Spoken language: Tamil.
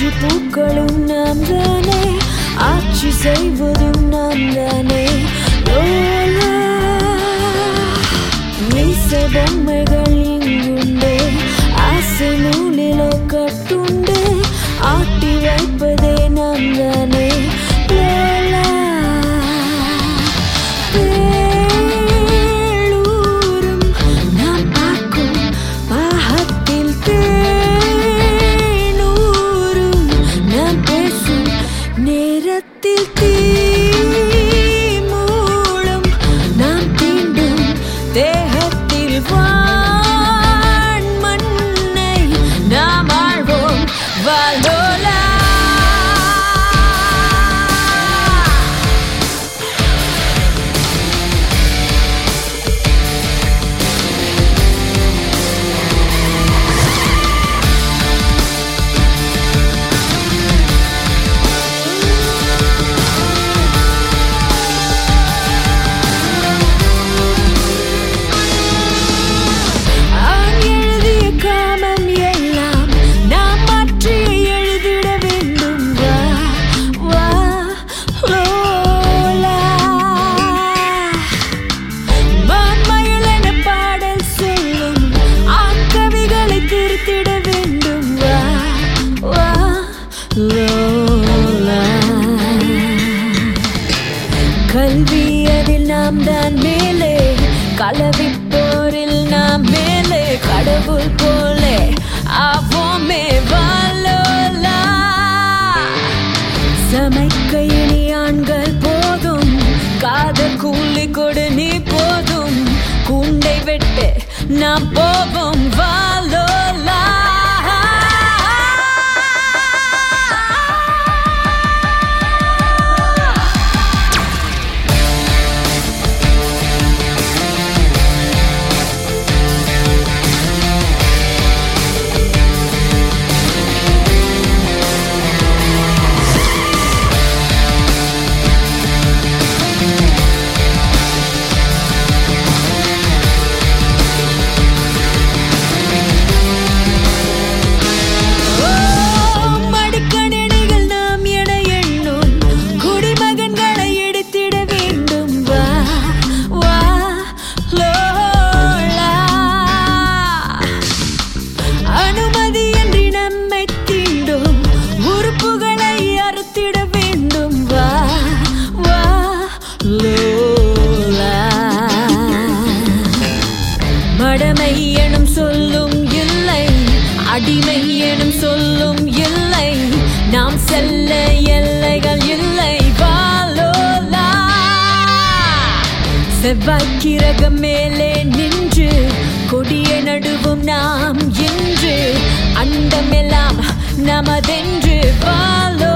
காட்சி பூக்களும் நாம் தானே ஆட்சி செய்வதும் நாம் தானே லோலா மீசை பொம்மைகள் இங்குண்டு ஆசை நூலிலோ கட்டுண்டு ஆட்டி வைப்பதே நாம் தானே லோலா தேளூரும் நாம் பார்க்கும் பாகத்தில் தேனூரும் நாம் பேசும் நேரத்தில் தீ மூலம் நாம் தீண்டும் தேகத்தில் வான் மண்ணை நாம் ஆழ்வோம் வாலோலா ஆண் எழுதிய காமம் எல்லாம் நாம் மாற்றி எழுதிட வேண்டும் வா வா லோலா வான்மயில் என பாடல் சொல்லும் ஆண் கவிகளை திருத்திட வேண்டும் வா வா லோலா கல்வி அதில் நாம் தான் மேலே கலவி போரில் நாம் மேலே கடவுள் போலே ஆவோமே வாலோலா சமைக்க இனி ஆண்கள் போதும் காதல் கூலி கொடு நீ போதும் குண்டை வெட்டு நாம் போவோம் வாலோலா ஓ, மடிக்கணினிகள் நாம் என எண்ணும் குடிமகன்களை எடுத்திட வேண்டும் வா வா லோலா அனுமதியின்றி நம்மை தீண்டும் உறுப்புகளை அறுத்திட வேண்டும் வா வா லோலா மடமை எனும் சொல்லும் இல்லை அடிமை எனும் சொல்லும் இல்லை நாம் செல்ல எல்லைகள் இல்லை வாலோலா செவ்வாய்க்கிரகம் மேலே நின்று கொடிய நடுவும் நாம் இன்று அண்டமெல்லாம் நமதென்று வாலோ